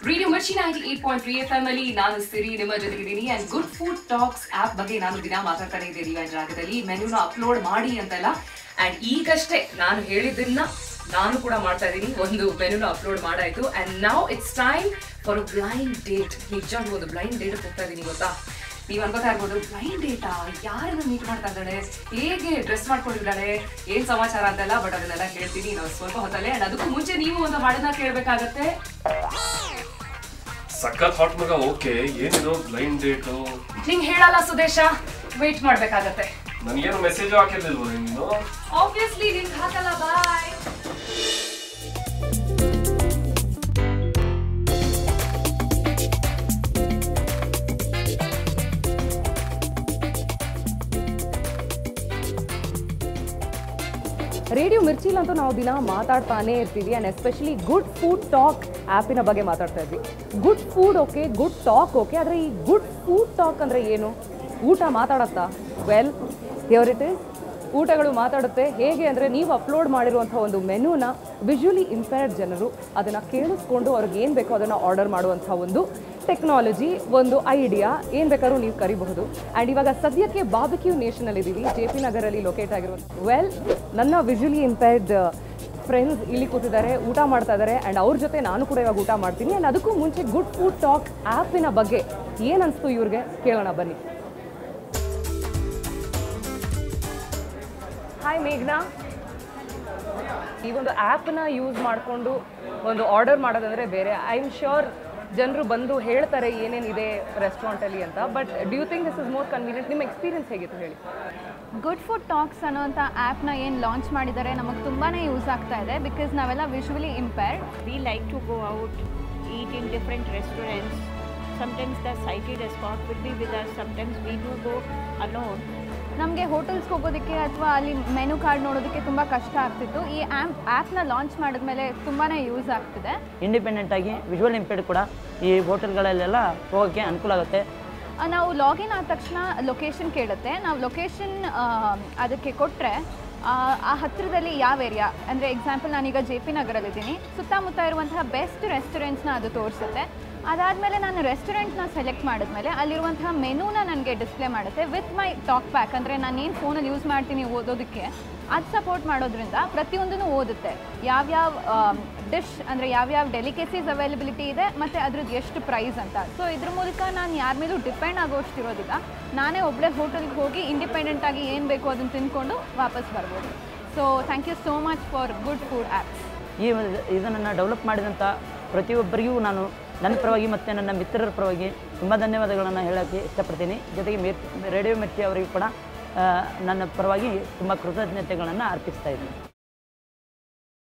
Radio Mirchi ninety eight point three F M ಅಲ್ಲಿ ನಾನು ಸಿರಿ ನಿಮ್ಮ ಜೊತೆಗಿದ್ದೀನಿ and good food talks app ಬಗ್ಗೆ ನಾನು ದಿನ ಮಾತಾಡ್ತಾನೆ ಇದ್ದೀನಿ ಈ ಜಾಗದಲ್ಲಿ ಮೆನ್ಯೂನ ಅಪ್ಲೋಡ್ ಮಾಡಿ ಅಂತೆಲ್ಲ ಅಂಡ್ ಈಗಷ್ಟೇ ನಾನು ಹೇಳಿದ್ದನ್ನ ನಾನು ಕೂಡ ಮಾಡ್ತಾ ಇದ್ದೀನಿ ಒಂದು ಮೆನುನ ಅಪ್ಲೋಡ್ ಮಾಡಾಯ್ತು ಅಂಡ್ ನಾವ್ it's time for blind date ನಿಜವಾಗ್ಲೂ ಒಂದು ಬ್ಲೈಂಡ್ ಡೇಟ್ ಹೋಗ್ತಾ ಇದ್ದೀನಿ ಗೊತ್ತಾ ನೀವು ಅನ್ಕೋತಾ ಇರ್ಬೋದು ಬ್ಲೈಂಡ್ ಡೇಟಾ ಯಾರನ್ನ ಮೀಟ್ ಮಾಡ್ತಾ ಇದ್ದಾಳೆ ಹೇಗೆ ಡ್ರೆಸ್ ಮಾಡ್ಕೊಂಡಿದ್ದಾಳೆ ಏನ್ ಸಮಾಚಾರ ಅಂತೆಲ್ಲ ಬಟ್ ಅದನ್ನೆಲ್ಲ ಹೇಳ್ತೀನಿ ನಾವು ಸ್ವಲ್ಪ ಹೊತ್ತಲ್ಲೇ ಅಂಡ್ ಅದಕ್ಕೂ ಮುಂಚೆ ನೀವು ಒಂದು ಹಾಡನ್ನ ಕೇಳಬೇಕಾಗತ್ತೆ ಸಖತ್ ಹಾಟ್ ಮಗ ಓಕೆ ಏನಿದು ಬ್ಲೈಂಡ್ ಡೇಟು ನಿಂಗೆ ಹೇಳಲ್ಲ ಸುದೇಶ ವೇಟ್ ಮಾಡ್ಬೇಕಾಗತ್ತೆ ನನಗೇನು ಮೆಸೇಜ್ ಹಾಕಿರ್ಲಿಲ್ವ ನೀನು ಆಬ್ವಿಯಸ್ಲಿ ನಿಂಗೆ ಹಾಕಲ್ಲ ಬಾಯ್ ರೇಡಿಯೋ ಮಿರ್ಚಿಲಂತೂ ನಾವು ದಿನ ಮಾತಾಡ್ತಾನೆ ಇರ್ತೀವಿ and especially good food talk ಆ್ಯಪಿನ ಬಗ್ಗೆ ಮಾತಾಡ್ತಾ ಇದ್ವಿ good food okay good talk okay ಆದರೆ ಈ ಗುಡ್ ಫುಡ್ ಟಾಕ್ ಅಂದರೆ ಏನು ಊಟ ಮಾತಾಡತ್ತಾ ವೆಲ್ ಹಿಯರ್ ಇಟ್ ಇಸ್ ಊಟಗಳು ಮಾತಾಡುತ್ತೆ ಹೇಗೆ ಅಂದರೆ ನೀವು ಅಪ್ಲೋಡ್ ಮಾಡಿರುವಂಥ ಒಂದು ಮೆನುನ ವಿಜುವಲಿ ಇಂಪೇರ್ಡ್ ಜನರು ಅದನ್ನು ಕೇಳಿಸ್ಕೊಂಡು ಅವ್ರಿಗೆ ಏನು ಬೇಕೋ ಅದನ್ನು ಆರ್ಡರ್ ಮಾಡುವಂಥ ಒಂದು ಟೆಕ್ನಾಲಜಿ ಒಂದು ಐಡಿಯಾ ಏನು ಬೇಕಾದ್ರೂ ನೀವು ಕರಿಬಹುದು ಆ್ಯಂಡ್ ಇವಾಗ ಸದ್ಯಕ್ಕೆ ಬಾಬಿಕ್ಯೂ ನೇಷನಲ್ಲಿ ಇದ್ದೀವಿ ಜೆ ಪಿ ನಗರಲ್ಲಿ ಲೊಕೇಟ್ ಆಗಿರುವಂಥ ವೆಲ್ ನನ್ನ ವಿಜುವಲಿ ಇಂಪೇರ್ಡ್ ಫ್ರೆಂಡ್ಸ್ ಇಲ್ಲಿ ಕೂತಿದ್ದಾರೆ ಊಟ ಮಾಡ್ತಾ ಇದ್ದಾರೆ ಆ್ಯಂಡ್ ಅವ್ರ ಜೊತೆ ನಾನು ಕೂಡ ಇವಾಗ ಊಟ ಮಾಡ್ತೀನಿ ಆ್ಯಂಡ್ ಅದಕ್ಕೂ ಮುಂಚೆ ಗುಡ್ ಫುಡ್ ಟಾಕ್ ಆ್ಯಪಿನ ಬಗ್ಗೆ ಏನು ಅನಿಸ್ತು ಇವ್ರಿಗೆ ಕೇಳೋಣ ಬನ್ನಿ ಹಾಯ್ ಮೇಘ್ನಾ ಈ ಒಂದು ಆ್ಯಪ್ನ ಯೂಸ್ ಮಾಡಿಕೊಂಡು ಒಂದು ಆರ್ಡರ್ ಮಾಡೋದಂದ್ರೆ ಬೇರೆ ಐ ಆಮ್ ಶ್ಯೂರ್ ಜನರು ಬಂದು ಹೇಳ್ತಾರೆ ಏನೇನಿದೆ ರೆಸ್ಟೋರೆಂಟಲ್ಲಿ ಅಂತ but do think this is more convenient ನಿಮ್ಮ ಎಕ್ಸ್ಪೀರಿಯನ್ಸ್ ಹೇಗಿತ್ತು ಹೇಳಿ ಗುಡ್ ಫುಡ್ ಟಾಕ್ಸ್ ಅನ್ನೋಂಥ ಆ್ಯಪ್ನ ಏನು ಲಾಂಚ್ ಮಾಡಿದ್ದಾರೆ ನಮಗೆ ತುಂಬಾ ಯೂಸ್ ಆಗ್ತಾ ಇದೆ ಬಿಕಾಸ್ ನಾವೆಲ್ಲ visually impaired We like to go out, eat in different restaurants. Sometimes the sighted escort will be with us, sometimes we do go alone. ನಮಗೆ ಹೋಟೆಲ್ಸ್ಗೆ ಹೋಗೋದಕ್ಕೆ ಅಥವಾ ಅಲ್ಲಿ ಮೆನು ಕಾರ್ಡ್ ನೋಡೋದಕ್ಕೆ ತುಂಬ ಕಷ್ಟ ಆಗ್ತಿತ್ತು ಈ ಆ್ಯಪ್ ಆ್ಯಪ್ನ ಲಾಂಚ್ ಮಾಡಿದ್ಮೇಲೆ ತುಂಬಾ ಯೂಸ್ ಆಗ್ತಿದೆ ಇಂಡಿಪೆಂಡೆಂಟ್ ಆಗಿ ವಿಜುವಲ್ ಇಂಪೇರ್ಡ್ ಕೂಡ ಈ ಹೋಟೆಲ್ಗಳಲ್ಲೆಲ್ಲ ಹೋಗೋಕ್ಕೆ ಅನುಕೂಲ ಆಗುತ್ತೆ ಆ, ನಾವು ಲಾಗಿನ್ ಆದ ತಕ್ಷಣ ಲೊಕೇಶನ್ ಕೇಳುತ್ತೆ ನಾವು ಲೊಕೇಶನ್ ಅದಕ್ಕೆ ಕೊಟ್ಟರೆ ಆ ಹತ್ತಿರದಲ್ಲಿ ಯಾವ ಏರಿಯಾ ಅಂದರೆ ಎಕ್ಸಾಂಪಲ್ ನಾನೀಗ ಜೆ ಪಿ ನಗರಲ್ಲಿದ್ದೀನಿ ಸುತ್ತಮುತ್ತ ಇರುವಂತಹ ಬೆಸ್ಟ್ ರೆಸ್ಟೋರೆಂಟ್ಸ್ನ ಅದು ತೋರಿಸುತ್ತೆ ಅದಾದಮೇಲೆ ನಾನು ರೆಸ್ಟೋರೆಂಟ್ನ ಸೆಲೆಕ್ಟ್ ಮಾಡಿದ್ಮೇಲೆ ಅಲ್ಲಿರುವಂತಹ ಮೆನೂನ ನನಗೆ ಡಿಸ್ಪ್ಲೇ ಮಾಡುತ್ತೆ ವಿತ್ ಮೈ ಟಾಕ್ ಪ್ಯಾಕ್ ಅಂದರೆ ನಾನು ಏನು ಫೋನಲ್ಲಿ ಯೂಸ್ ಮಾಡ್ತೀನಿ ಓದೋದಕ್ಕೆ ಅದು ಸಪೋರ್ಟ್ ಮಾಡೋದ್ರಿಂದ ಪ್ರತಿಯೊಂದನ್ನು ಓದುತ್ತೆ ಯಾವ್ಯಾವ ಡಿಶ್ ಅಂದರೆ ಯಾವ್ಯಾವ ಡೆಲಿಕೆಸೀಸ್ ಅವೈಲಬಿಲಿಟಿ ಇದೆ ಮತ್ತು ಅದ್ರದ್ದು ಎಷ್ಟು ಪ್ರೈಸ್ ಅಂತ ಸೊ ಇದ್ರ ಮೂಲಕ ನಾನು ಯಾರ ಮೇಲೂ ಡಿಪೆಂಡ್ ಆಗೋಷ್ಟಿರೋದಿಲ್ಲ ನಾನೇ ಒಬ್ಬಳೇ ಹೋಟೆಲ್ಗೆ ಹೋಗಿ ಇಂಡಿಪೆಂಡೆಂಟ್ ಆಗಿ ಏನು ಬೇಕು ಅದನ್ನು ತಿಂದ್ಕೊಂಡು ವಾಪಸ್ ಬರ್ಬೋದು so thank you so much for good food apps ಈ ಇದನ್ನು ಡೆವಲಪ್ ಮಾಡಿದಂಥ ಪ್ರತಿಯೊಬ್ಬರಿಗೂ ನಾನು ನನ್ನ ಪರವಾಗಿ ಮತ್ತು ನನ್ನ ಮಿತ್ರರ ಪರವಾಗಿ ತುಂಬ ಧನ್ಯವಾದಗಳನ್ನು ಹೇಳೋಕ್ಕೆ ಇಷ್ಟಪಡ್ತೀನಿ ಜೊತೆಗೆ ಮಿರ್ ರೇಡಿಯೋ ಮಿರ್ಚಿ ಅವರಿಗೂ ಕೂಡ ಆ, ನನ್ನ ಪರವಾಗಿ ತುಂಬ ಕೃತಜ್ಞತೆಗಳನ್ನು ಅರ್ಪಿಸ್ತಾ ಇದ್ದೀನಿ